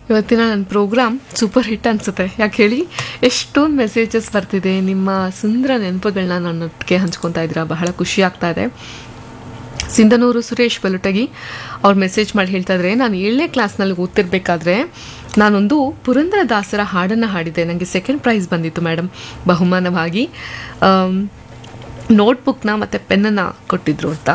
ಇವತ್ತಿನ ನನ್ನ program super hit ಅನ್ಸುತ್ತೆ ಯಾಕೆ ಹೇಳಿ ಎಷ್ಟೊಂದು ಮೆಸೇಜಸ್ ಬರ್ತಿದೆ ನಿಮ್ಮ ಸುಂದರ ನೆನಪುಗಳನ್ನ ನನ್ನೊಟ್ಟಿಗೆ ಹಂಚ್ಕೊತಾ ಇದ್ದೀರಾ ಬಹಳ ಖುಷಿ ಆಗ್ತಾ ಇದೆ ಸಿಂಧನೂರು ಸುರೇಶ್ ಬಲುಟಗಿ ಅವ್ರು ಮೆಸೇಜ್ ಮಾಡಿ ಹೇಳ್ತಾ ಇದ್ರೆ ನಾನು ಏಳನೇ ಕ್ಲಾಸ್ನಲ್ಲಿ ಓದ್ತಿರ್ಬೇಕಾದ್ರೆ ನಾನೊಂದು ಪುರಂದರದಾಸರ ಹಾಡನ್ನು ಹಾಡಿದ್ದೆ ನನಗೆ ಸೆಕೆಂಡ್ ಪ್ರೈಸ್ ಬಂದಿತ್ತು ಮೇಡಮ್ ಬಹುಮಾನವಾಗಿ ನೋಟ್ಬುಕ್ನ ಮತ್ತು ಪೆನ್ನನ್ನು ಕೊಟ್ಟಿದ್ರು ಅಂತ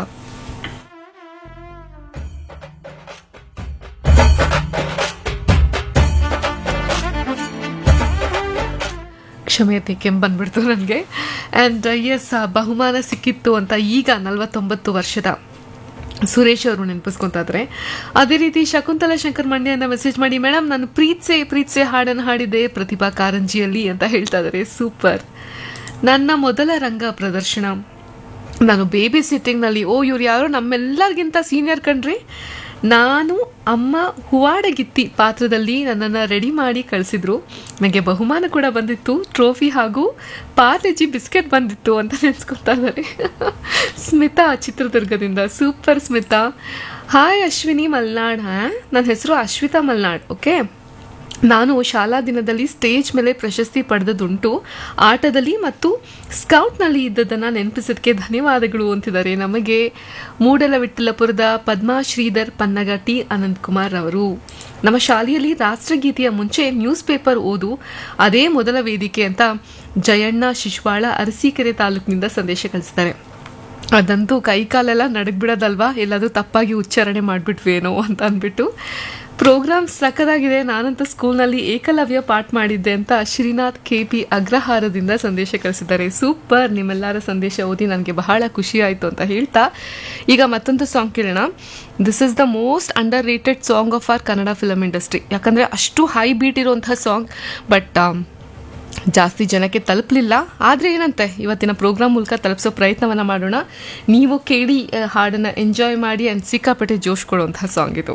ಕ್ಷಮೆಯತೆ ಕೆಮ್ಮು ಬಂದ್ಬಿಡ್ತು ನನಗೆ ಆ್ಯಂಡ್ ಎಸ್ ಬಹುಮಾನ ಸಿಕ್ಕಿತ್ತು ಅಂತ ಈಗ ನಲವತ್ತೊಂಬತ್ತು ವರ್ಷದ ಸುರೇಶ್ ಅವರು ನೆನಪಿಸ್ಕೊತಾ ಇದ್ರೆ ಅದೇ ರೀತಿ ಶಕುಂತಲಾ ಶಂಕರ್ ಮಂಡ್ಯನ ಮೆಸೇಜ್ ಮಾಡಿ ಮೇಡಮ್ ನಾನು ಪ್ರೀತ್ಸೆ ಪ್ರೀತ್ಸೆ ಹಾಡನ್ನು ಹಾಡಿದ್ದೆ ಪ್ರತಿಭಾ ಕಾರಂಜಿಯಲ್ಲಿ ಅಂತ ಹೇಳ್ತಾ ಇದ್ದಾರೆ ಸೂಪರ್ ನನ್ನ ಮೊದಲ ರಂಗ ಪ್ರದರ್ಶನ ನಾನು ಬೇಬಿ ಸಿಟ್ಟಿಂಗ್ನಲ್ಲಿ ಓ ಇವ್ರು ಯಾರು ನಮ್ಮೆಲ್ಲರಿಗಿಂತ ಸೀನಿಯರ್ ಕಣ್ರಿ ನಾನು ಅಮ್ಮ ಹೂವಾಡಗಿತ್ತಿ ಪಾತ್ರದಲ್ಲಿ ನನ್ನನ್ನು ರೆಡಿ ಮಾಡಿ ಕಳಿಸಿದ್ರು ನನಗೆ ಬಹುಮಾನ ಕೂಡ ಬಂದಿತ್ತು ಟ್ರೋಫಿ ಹಾಗೂ ಪಾರ್ಲೆಜಿ ಬಿಸ್ಕೆಟ್ ಬಂದಿತ್ತು ಅಂತ ನೆನೆಸ್ಕೊತಾ ಇದ್ದಾರೆ ಸ್ಮಿತಾ ಚಿತ್ರದುರ್ಗದಿಂದ ಸೂಪರ್ ಸ್ಮಿತಾ ಹಾಯ್ ಅಶ್ವಿನಿ ಮಲ್ನಾಡ್ ಹಾ ನನ್ನ ಹೆಸರು ಅಶ್ವಿತಾ ಮಲ್ನಾಡ್ ಓಕೆ ನಾನು ಶಾಲಾ ದಿನದಲ್ಲಿ ಸ್ಟೇಜ್ ಮೇಲೆ ಪ್ರಶಸ್ತಿ ಪಡೆದದುಂಟು ಆಟದಲ್ಲಿ ಮತ್ತು ಸ್ಕೌಟ್ನಲ್ಲಿ ಇದ್ದದನ್ನು ನೆನಪಿಸೋದಕ್ಕೆ ಧನ್ಯವಾದಗಳು ಅಂತಿದ್ದಾರೆ ನಮಗೆ ಮೂಡಲವಿಠಲಪುರದ ಪದ್ಮಾ ಶ್ರೀಧರ್ ಪನ್ನಗ ಟಿ ಅನಂತಕುಮಾರ್ ಅವರು ನಮ್ಮ ಶಾಲೆಯಲ್ಲಿ ರಾಷ್ಟ್ರಗೀತೆಯ ಮುಂಚೆ ನ್ಯೂಸ್ ಪೇಪರ್ ಓದು ಅದೇ ಮೊದಲ ವೇದಿಕೆ ಅಂತ ಜಯಣ್ಣ ಶಿಶ್ವಾಳ ಅರಸೀಕೆರೆ ತಾಲೂಕಿನಿಂದ ಸಂದೇಶ ಕಳಿಸ್ತಾರೆ ಅದಂತೂ ಕೈ ಕಾಲೆಲ್ಲ ನಡಗ್ಬಿಡೋದಲ್ವಾ ಎಲ್ಲಾದರೂ ತಪ್ಪಾಗಿ ಉಚ್ಚಾರಣೆ ಮಾಡಿಬಿಟ್ವೇನೋ ಅಂತ ಅಂದ್ಬಿಟ್ಟು ಪ್ರೋಗ್ರಾಮ್ ಸಖತ್ತಾಗಿದೆ ನಾನಂತೂ ಸ್ಕೂಲ್ನಲ್ಲಿ ಏಕಲವ್ಯ ಪಾಠ ಮಾಡಿದ್ದೆ ಅಂತ ಶ್ರೀನಾಥ್ ಕೆ ಪಿ ಅಗ್ರಹಾರದಿಂದ ಸಂದೇಶ ಕಳಿಸಿದ್ದಾರೆ ಸೂಪರ್ ನಿಮ್ಮೆಲ್ಲರ ಸಂದೇಶ ಓದಿ ನನಗೆ ಬಹಳ ಖುಷಿ ಆಯಿತು ಅಂತ ಹೇಳ್ತಾ ಈಗ ಮತ್ತೊಂದು ಸಾಂಗ್ ಕೇಳೋಣ this is the most underrated song of our Kannada film industry ಯಾಕಂದರೆ ಅಷ್ಟು ಹೈ ಬೀಟ್ ಇರುವಂತಹ ಸಾಂಗ್ ಬಟ್ ಜಾಸ್ತಿ ಜನಕ್ಕೆ ತಲುಪಲಿಲ್ಲ ಆದರೆ ಏನಂತೆ ಇವತ್ತಿನ ಪ್ರೋಗ್ರಾಮ್ ಮೂಲಕ ತಲುಪಿಸೋ ಪ್ರಯತ್ನವನ್ನು ಮಾಡೋಣ ನೀವು ಕೇಳಿ ಆ, ಹಾಡನ್ನು ಎಂಜಾಯ್ ಮಾಡಿ ಆ್ಯಂಡ್ ಸಿಕ್ಕಾಪಟ್ಟೆ ಜೋಶ್ ಕೊಡುವಂತಹ ಸಾಂಗ್ ಇದು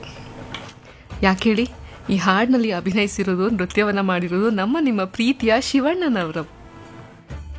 ಯಾಕೆ ಹೇಳಿ ಈ ಹಾಡಿನಲ್ಲಿ ಅಭಿನಯಿಸಿರೋದು ನೃತ್ಯವನ್ನು ಮಾಡಿರೋದು ನಮ್ಮ ನಿಮ್ಮ ಪ್ರೀತಿಯ ಶಿವಣ್ಣನವರು